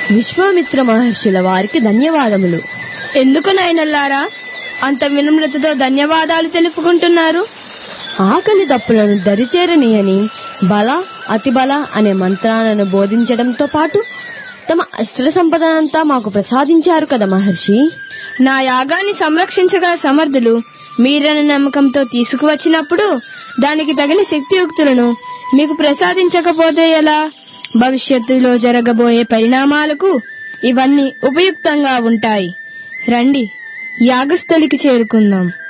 విశ్వామిత్ర మహర్షుల వారికి ధన్యవాదములు ఎందుకు నాయనల్లారా అంత వినమ్రతతో ధన్యవాదాలు తెలుపుకుంటున్నారు ఆకలి దప్పులను దరిచేరనీయని బల అతిబల అనే మంత్రాలను బోధించడంతో పాటు తమ అస్త్ర సంపదనంతా మాకు ప్రసాదించారు కదా మహర్షి నా యాగాన్ని సంరక్షించగల సమర్థులు మీరన్న నమ్మకంతో తీసుకువచ్చినప్పుడు దానికి తగిన శక్తియుక్తులను మీకు ప్రసాదించకపోతే ఎలా భవిష్యత్తులో జరగబోయే పరిణామాలకు ఇవన్నీ ఉపయుక్తంగా ఉంటాయి రండి యాగస్థలికి చేరుకుందాం